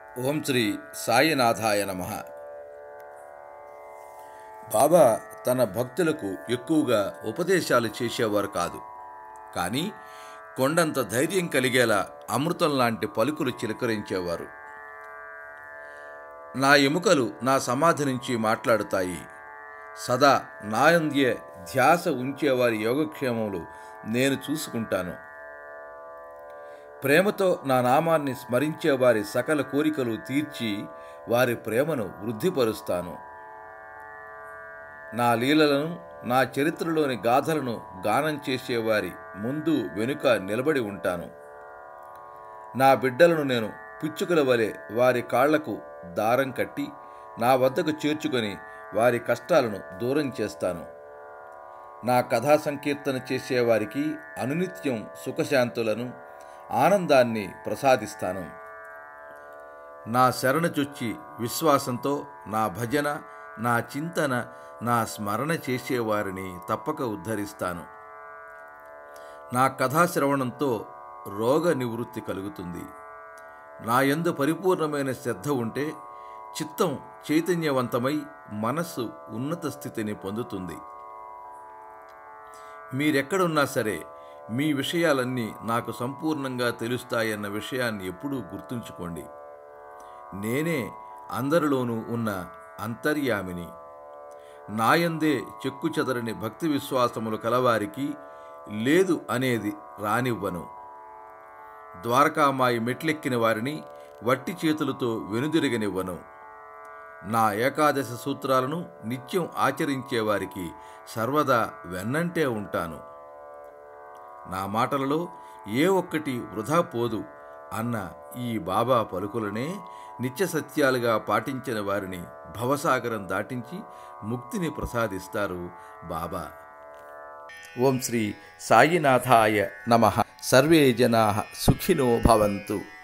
ఓం శ్రీ సాయినాథాయ నమ బాబా తన భక్తులకు ఎక్కువగా ఉపదేశాలు చేసేవారు కాదు కానీ కొండంత ధైర్యం కలిగేలా అమృతం లాంటి పలుకులు చిలకరించేవారు నా ఎముకలు నా సమాధి నుంచి మాట్లాడుతాయి సదా నాయంద్య ధ్యాస ఉంచేవారి యోగక్షేమములు నేను చూసుకుంటాను ప్రేమతో నా నామాన్ని స్మరించే వారి సకల కోరికలు తీర్చి వారి ప్రేమను వృద్ధిపరుస్తాను నా లీలలను నా చరిత్రలోని గాథలను గానం చేసేవారి ముందు వెనుక నిలబడి ఉంటాను నా బిడ్డలను నేను పిచ్చుకల వలె వారి కాళ్లకు దారం కట్టి నా వద్దకు చేర్చుకొని వారి కష్టాలను దూరం చేస్తాను నా కథా సంకీర్తన చేసేవారికి అనునిత్యం సుఖశాంతులను ఆనందాన్ని ప్రసాదిస్తాను నా శరణ చొచ్చి విశ్వాసంతో నా భజన నా చింతన నా స్మరణ చేసేవారిని తప్పక ఉద్ధరిస్తాను నా కథాశ్రవణంతో రోగ నివృత్తి కలుగుతుంది నా యందు పరిపూర్ణమైన శ్రద్ధ ఉంటే చిత్తం చైతన్యవంతమై మనస్సు ఉన్నత స్థితిని పొందుతుంది మీరెక్కడున్నా సరే మీ విషయాలన్నీ నాకు సంపూర్ణంగా తెలుస్తాయన్న విషయాన్ని ఎప్పుడూ గుర్తుంచుకోండి నేనే అందరిలోనూ ఉన్న అంతర్యామిని నాయందే చెక్కు చెదరని భక్తి విశ్వాసములు కలవారికి లేదు అనేది రానివ్వను ద్వారకామాయి మెట్లెక్కిన వారిని వట్టి చేతులతో వెనుదిరగనివ్వను నా ఏకాదశ సూత్రాలను నిత్యం ఆచరించే వారికి సర్వదా వెన్నంటే ఉంటాను నా మాటలలో ఏ ఒక్కటి వృధా పోదు అన్న ఈ బాబా పలుకులనే నిత్య సత్యాలుగా పాటించిన వారిని భవసాగరం దాటించి ముక్తిని ప్రసాదిస్తారు బాబా ఓం శ్రీ సాయినాథాయ నమ సర్వే జనా సుఖినో భవంతు